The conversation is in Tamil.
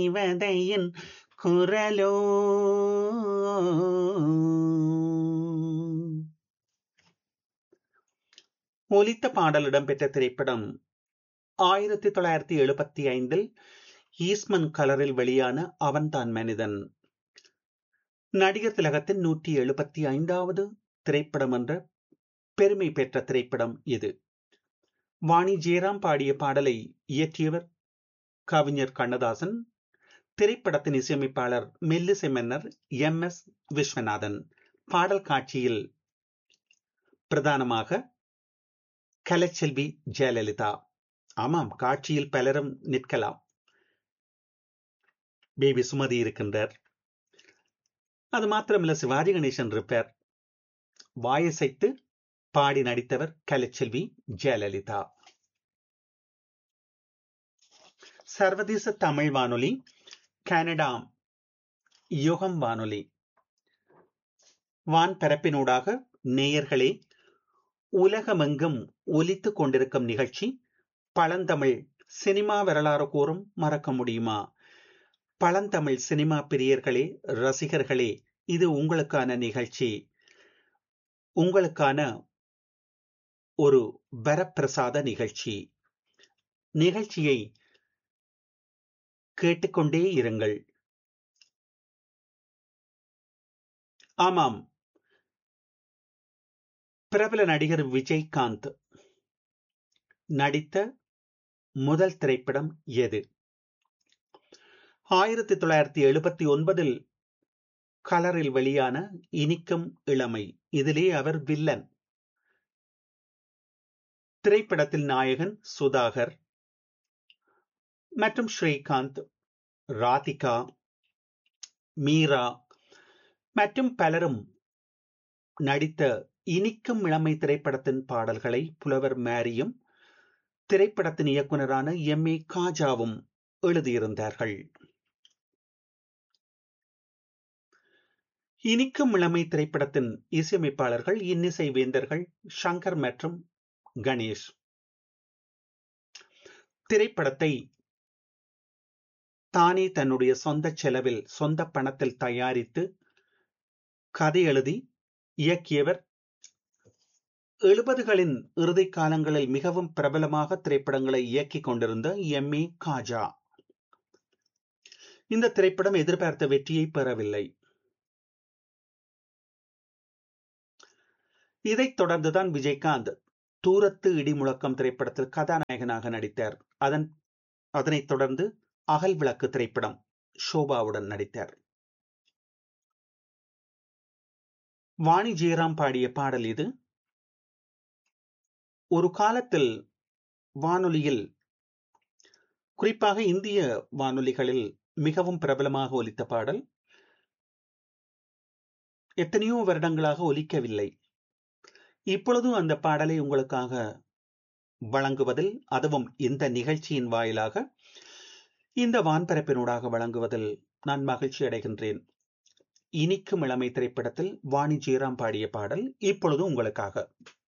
தேவதையின் குரலோ ஒலித்த பாடல் இடம்பெற்ற திரைப்படம் ஆயிரத்தி தொள்ளாயிரத்தி எழுபத்தி ஐந்தில் ஈஸ்மன் கலரில் வெளியான அவன்தான் மனிதன் நடிகர் திலகத்தின் நூற்றி எழுபத்தி ஐந்தாவது திரைப்படம் என்ற பெருமை பெற்ற திரைப்படம் இது வாணி ஜெயராம் பாடிய பாடலை இயற்றியவர் கவிஞர் கண்ணதாசன் திரைப்படத்தின் இசையமைப்பாளர் மெல்லிசை மன்னர் எம் எஸ் விஸ்வநாதன் பாடல் காட்சியில் பிரதானமாக கலைச்செல்வி ஜெயலலிதா ஆமாம் காட்சியில் பலரும் நிற்கலாம் பேபி சுமதி இருக்கின்றார் அது மாத்திரமல்ல சிவாஜி கணேசன் இருப்பார் வாயசைத்து பாடி நடித்தவர் கலைச்செல்வி ஜெயலலிதா சர்வதேச தமிழ் வானொலி கனடா யுகம் வானொலி வான் பரப்பினூடாக நேயர்களே உலகமெங்கும் ஒலித்துக் கொண்டிருக்கும் நிகழ்ச்சி பழந்தமிழ் சினிமா வரலாறு கூறும் மறக்க முடியுமா பழந்தமிழ் சினிமா பிரியர்களே ரசிகர்களே இது உங்களுக்கான நிகழ்ச்சி உங்களுக்கான ஒரு வரப்பிரசாத நிகழ்ச்சி நிகழ்ச்சியை கேட்டுக்கொண்டே இருங்கள் ஆமாம் பிரபல நடிகர் விஜயகாந்த் நடித்த முதல் திரைப்படம் எது ஆயிரத்தி தொள்ளாயிரத்தி எழுபத்தி ஒன்பதில் கலரில் வெளியான இனிக்கும் இளமை இதிலே அவர் வில்லன் திரைப்படத்தில் நாயகன் சுதாகர் மற்றும் ஸ்ரீகாந்த் ராதிகா மீரா மற்றும் பலரும் நடித்த இனிக்கும் இளமை திரைப்படத்தின் பாடல்களை புலவர் மேரியும் திரைப்படத்தின் இயக்குனரான எம் ஏ காஜாவும் எழுதியிருந்தார்கள் இனிக்கும் இளமை திரைப்படத்தின் இசையமைப்பாளர்கள் இன்னிசை வேந்தர்கள் சங்கர் மற்றும் கணேஷ் திரைப்படத்தை தானே தன்னுடைய சொந்த செலவில் சொந்த பணத்தில் தயாரித்து கதை எழுதி இயக்கியவர் எழுபதுகளின் இறுதி காலங்களில் மிகவும் பிரபலமாக திரைப்படங்களை இயக்கிக் கொண்டிருந்த எம் ஏ காஜா இந்த திரைப்படம் எதிர்பார்த்த வெற்றியை பெறவில்லை இதைத் தொடர்ந்துதான் விஜயகாந்த் தூரத்து இடி முழக்கம் திரைப்படத்தில் கதாநாயகனாக நடித்தார் அதன் அதனைத் தொடர்ந்து அகல் விளக்கு திரைப்படம் ஷோபாவுடன் நடித்தார் வாணி ஜெயராம் பாடிய பாடல் இது ஒரு காலத்தில் வானொலியில் குறிப்பாக இந்திய வானொலிகளில் மிகவும் பிரபலமாக ஒலித்த பாடல் எத்தனையோ வருடங்களாக ஒலிக்கவில்லை இப்பொழுதும் அந்த பாடலை உங்களுக்காக வழங்குவதில் அதுவும் இந்த நிகழ்ச்சியின் வாயிலாக இந்த வான்பரப்பினூடாக வழங்குவதில் நான் மகிழ்ச்சி அடைகின்றேன் இனிக்கும் இளமை திரைப்படத்தில் வாணி ஜெயராம் பாடிய பாடல் இப்பொழுது உங்களுக்காக